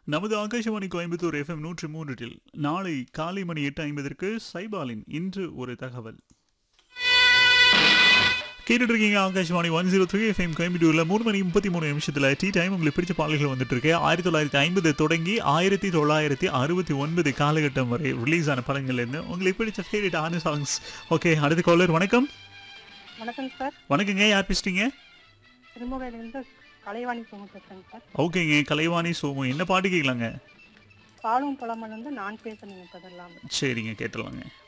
நமது ஆகாஷவாணி கோயம்புத்தூர் எஃப்எம் நூற்றி மூன்றில் நாளை காலை மணி எட்டு ஐம்பதற்கு சைபாலின் இன்று ஒரு தகவல் கேட்டுட்டு இருக்கீங்க Akashvani one zero three FM கோயம்புத்தூர்ல மூணு மணி முப்பத்தி மூணு நிமிஷத்துல டீ டைம் உங்களுக்கு பிடிச்ச பாடல்கள் வந்துட்டு இருக்கு ஆயிரத்தி தொள்ளாயிரத்தி ஐம்பது தொடங்கி ஆயிரத்தி தொள்ளாயிரத்தி அறுபத்தி ஒன்பது காலகட்டம் வரை ரிலீஸ் ஆன படங்கள்ல இருந்து உங்களுக்கு பிடிச்ச ஃபேவரட் ஆன சாங்ஸ் ஓகே அடுத்த காலர் வணக்கம் வணக்கம் சார் வணக்கங்க யார் பேசுறீங்க திருமுகையிலிருந்து கலைவாணி சோமு பேசுறேங்க சார் ஓகேங்க கலைவாணி சோமு என்ன பாட்டு கேட்கலாங்க பாலும் பழமன் வந்து நான் பேச நினைப்பதெல்லாம் சரிங்க கேட்டுலாங்க